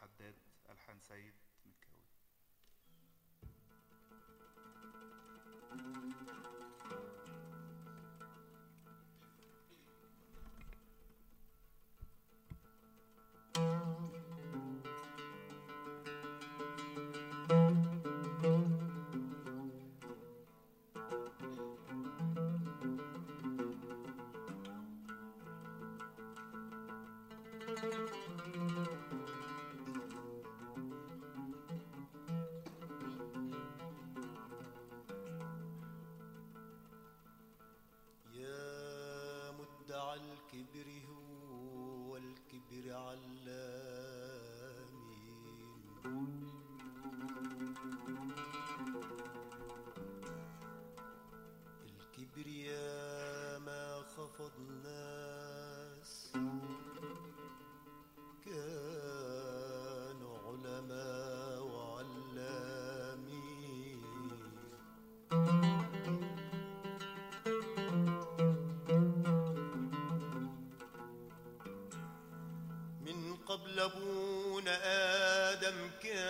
حداد ألحان سيد مكاوي يا مدعى الكبر هو الكبر علامين الكبر يا ما خفض ناس كانوا علماء وعلامين من قبل ابونا ادم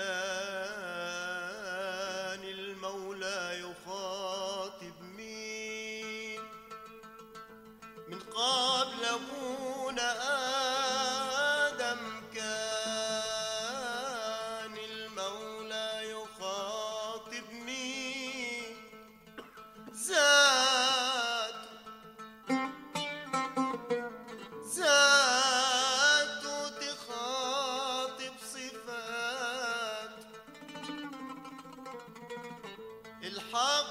كان المولى يخاطب مين من قبل ابونا ادم كان المولى يخاطب مين ذات ذاته تخاطب صفات الحق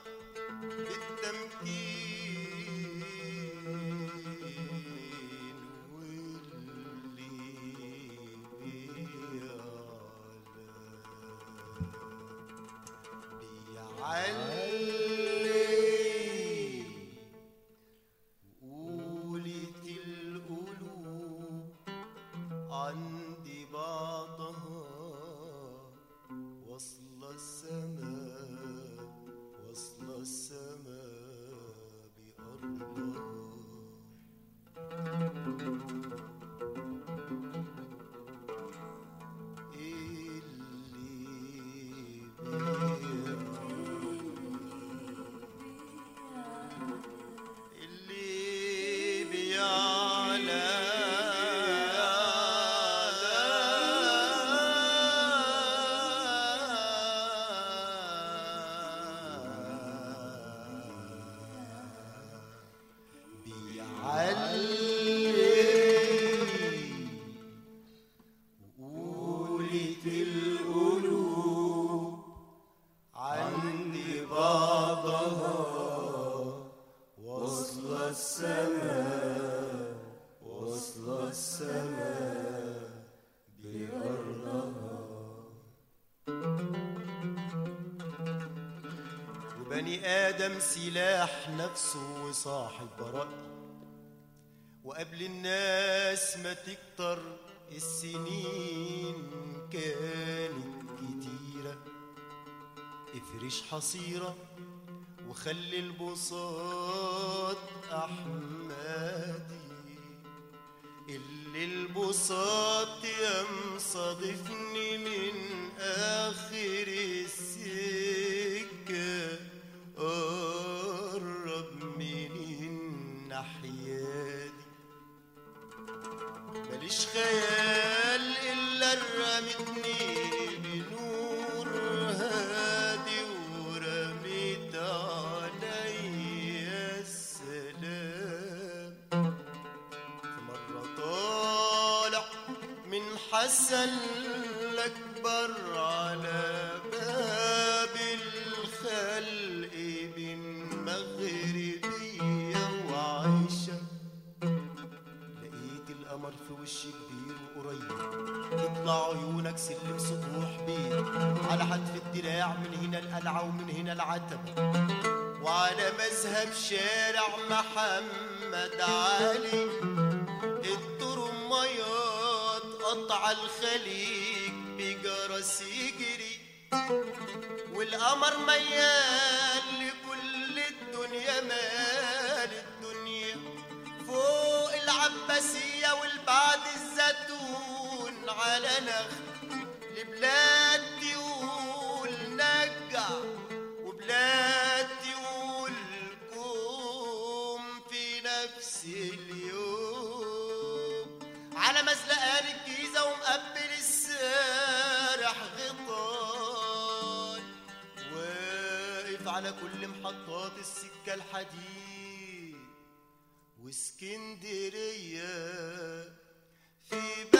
بالتمكين واللي بيعلي قولت القلوب عندي بعضها وصل السماء وصل السماء بأرضها اللي اللي بيعلى بيعلي وقولت القلوب عندي بعضها وصل السماء وصل السماء بأرضها وبني آدم سلاح نفسه وصاحب رأي وقبل الناس ما تكتر السنين كانت كتيرة افرش حصيرة وخلي البساط أحمدي اللي البساط يمصادفني من آخر السكة قرب من الناحية دي ماليش خيال إلا رمتني بنور هادي ورميت عليا السلام في مرة طالع من حسن الأكبر على باب الخلق بين مغربية وعيشة لقيت القمر في وشي كبير وقريب تطلع عيونك سلم سطوح بيت على حتف الدراع من هنا القلعة ومن هنا العتبة وعلى مذهب شارع محمد علي الترميات قطع الخليج بجرس يجري والقمر ميال لكل الدنيا مال الدنيا فوق العباسية والبعد الزيتون على نخل لبلاد تقول نجع وبلاد تقول قوم في نفس اليوم على مزلقان الجيزة ومقبل السارح غطاي واقف على كل محطات السكة الحديد واسكندرية في